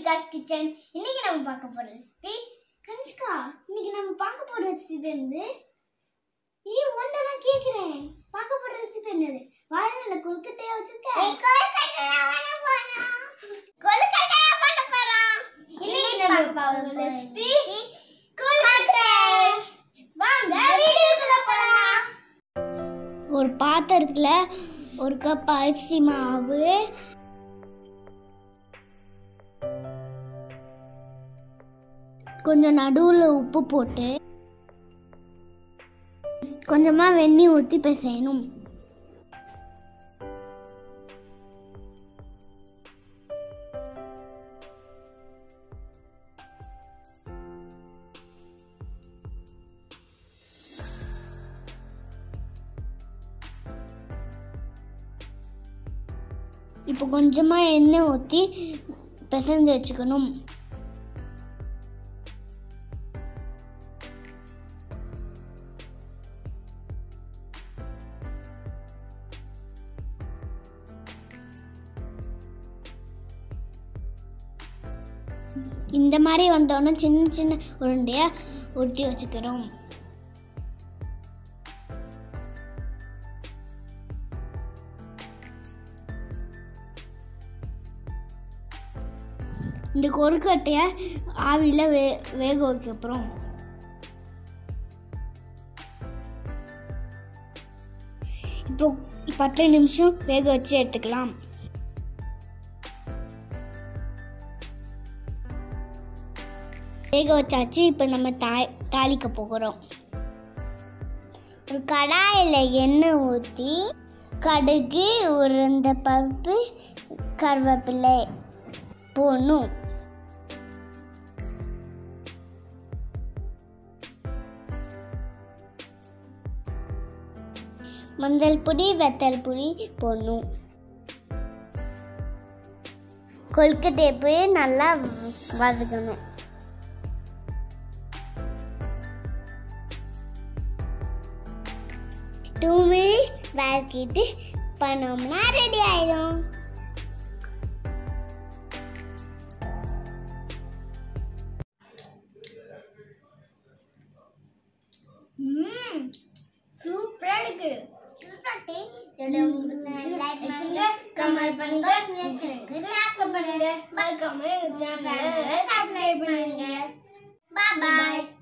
கன்னிகாஸ் kitchen இன்னைக்கு நம்ம பார்க்க போற ரெசிபி கனிஷ்கா இன்னைக்கு நம்ம பார்க்க போற ரெசிபி வந்து ஈ ஒன்றெல்லாம் கேட்குறேன் பார்க்க போற ரெசிபி என்னது வாயில் என்ன கொழுக்கட்டையா வச்சிருக்கேன் இன்னைக்கு நம்ம பார்க்க போற ரெசிபி கொழுக்கட்டை வாங்க வீடியோக்குள்ள போலாம் ஒரு பாத்திரத்துல ஒரு கப் அரிசி மாவு கொஞ்சம் நடுவில் உப்பு போட்டு கொஞ்சமாக வெந்நீர் ஊற்றி பிசையணும் இப்போ கொஞ்சமாக எண்ணெய் ஊற்றி பிசைஞ்சு வச்சுக்கணும் இந்த மாதிரி வந்தோடனே சின்ன சின்ன உருண்டையாக உருட்டி வச்சுக்கிறோம் இந்த கொழுக்கட்டையை ஆவியில் வே வேக வைக்க அப்புறம் இப்போ பத்து நிமிஷம் வேக வச்சு எடுத்துக்கலாம் வேக வச்சாச்சு இப்போ நம்ம தாய் தாளிக்க போகிறோம் ஒரு கடாயில் எண்ணெய் ஊற்றி கடுகு உருந்த பருப்பு கருவேப்பிலை போடணும் மஞ்சள் பொடி வெத்தல் பொடி போடணும் கொழுக்கட்டையை போய் நல்லா வதக்கணும் டூ மினிட்ஸ் வதக்கிட்டு பண்ணோம்னா ரெடி ஆயிடும் ம் சூப்பரா இருக்கு கமெண்ட் பண்ணுங்க சப்ஸ்கிரைப் பண்ணுங்க மறக்காம சேனலை சப்ஸ்கிரைப் பண்ணுங்க பாய் பாய்